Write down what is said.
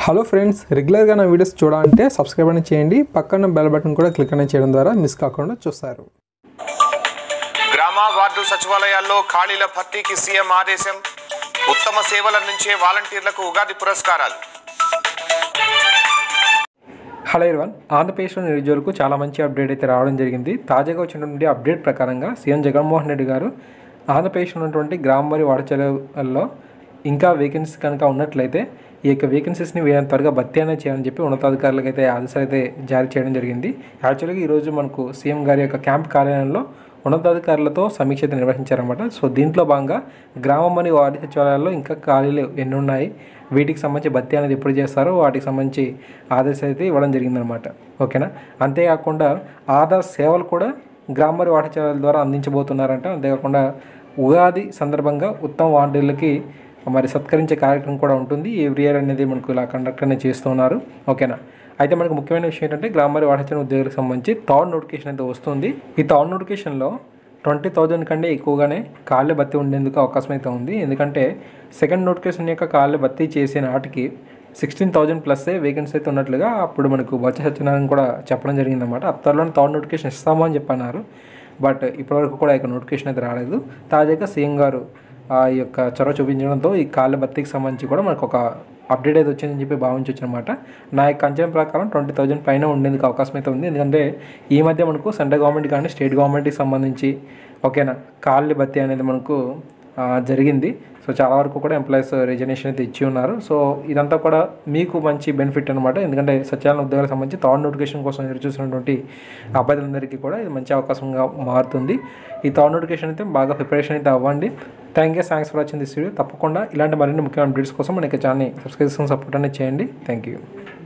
hello friends రెగ్యులర్గా నా videos చూడాలంటే సబ్స్క్రైబ్ అని చేయండి పక్కన బెల్ బటన్ కూడా క్లిక్ అనేది చేయడం ద్వారా మిస్ కాకుండా చూస్తారు గ్రామ వార్డు సచివాలయాల్లో ఖాళీల భర్తీకి సీఎం ఆదేశం ఉత్తమ సేవలందించే వాలంటీర్లకు ఉగాది పురస్కారాలు హలో ఇర్వన్ ఆంధ్రప్రదేశ్లో నిరుద్యోగులకు చాలా మంచి అప్డేట్ అయితే రావడం జరిగింది తాజాగా వచ్చినటువంటి అప్డేట్ ప్రకారంగా సీఎం జగన్మోహన్ రెడ్డి గారు ఆంధ్రప్రదేశ్లో ఉన్నటువంటి గ్రామ మరియు వాడచలలో ఇంకా వేకెన్సీ కనుక ఉన్నట్లయితే ఈ యొక్క వేకెన్సీస్ని వీలైనంత త్వరగా భర్తీ అనేది చేయాలని చెప్పి ఉన్నతాధికారులకు అయితే ఆదేశాలు అయితే జారీ చేయడం జరిగింది యాక్చువల్గా ఈరోజు మనకు సీఎం గారి యొక్క క్యాంప్ కార్యాలయంలో ఉన్నతాధికారులతో సమీక్ష అయితే నిర్వహించారన్నమాట సో దీంట్లో భాగంగా గ్రామం మరియు వార్డు సచివాలయాల్లో ఇంకా ఖాళీలు ఎన్ని ఉన్నాయి వీటికి సంబంధించి భర్తీ అనేది ఎప్పుడు చేస్తారో వాటికి సంబంధించి ఆదేశాలు అయితే ఇవ్వడం జరిగిందనమాట ఓకేనా అంతేకాకుండా ఆధార్ సేవలు కూడా గ్రామ మరియు వార్డు సచివాలయాల ద్వారా అందించబోతున్నారంట అంతేకాకుండా ఉగాది సందర్భంగా ఉత్తమ వార్డులకి మరి సత్కరించే కార్యక్రమం కూడా ఉంటుంది ఎవ్రీ ఇయర్ అనేది మనకు ఇలా కండక్ట్ అనేది చేస్తున్నారు ఓకేనా అయితే మనకు ముఖ్యమైన విషయం ఏంటంటే గ్రామ మరియు వాడచన ఉద్యోగులకు సంబంధించి థర్డ్ నోటిఫికేషన్ అయితే వస్తుంది ఈ థర్డ్ నోటిఫికేషన్లో ట్వంటీ థౌజండ్ కంటే ఎక్కువగానే కాళ్ళ భర్తీ ఉండేందుకు అవకాశం అయితే ఉంది ఎందుకంటే సెకండ్ నోటిఫికేషన్ యొక్క కాళ్ళ భర్తీ చేసే నాటికి సిక్స్టీన్ థౌజండ్ ప్లస్ వేకెన్సీ అయితే ఉన్నట్లుగా అప్పుడు మనకు బొత్స సత్యనారాయణ కూడా చెప్పడం జరిగిందన్నమాట ఆ త్వరలో థర్డ్ నోటిఫికేషన్ ఇస్తాము అని చెప్పన్నారు బట్ ఇప్పటివరకు కూడా ఇక నోటిఫికేషన్ అయితే రాలేదు తాజాగా సీఎం గారు ఆ యొక్క చొరవ చూపించడంతో ఈ కాళ్ళ భర్తీకి సంబంధించి కూడా మనకు ఒక అప్డేట్ అయితే వచ్చిందని చెప్పి భావించవచ్చు అనమాట నా యొక్క అంచనా ప్రకారం ట్వంటీ థౌజండ్ పైన ఉండేందుకు అవకాశం అయితే ఉంది ఎందుకంటే ఈ మధ్య మనకు సెంట్రల్ గవర్నమెంట్ కానీ స్టేట్ గవర్నమెంట్కి సంబంధించి ఓకేనా కాళ్ళ భర్తీ అనేది మనకు ఆ, జరిగింది సో చాలా వరకు కూడా ఎంప్లాయీస్ రిజర్వేషన్ అయితే ఇచ్చి ఉన్నారు సో ఇదంతా కూడా మీకు మంచి బెనిఫిట్ అనమాట ఎందుకంటే సచివాలయ ఉద్యోగాలకు సంబంధించి థర్డ్ నోటిఫికేషన్ కోసం ఎదురు చూసినటువంటి అబ్బాయిలందరికీ కూడా ఇది మంచి అవకాశంగా మారుతుంది ఈ థర్డ్ నోటిఫికేషన్ అయితే బాగా ప్రిపరేషన్ అయితే అవ్వండి thank you thanks for watching this video తప్పకుండా ఇలాంటి మరిన్ని ముఖ్యమైన అప్డేట్స్ కోసం మనకి ఛానల్ని సబ్స్క్రైబ్ చేసుకుని సపోర్ట్ అనేది చేయండి థ్యాంక్ యూ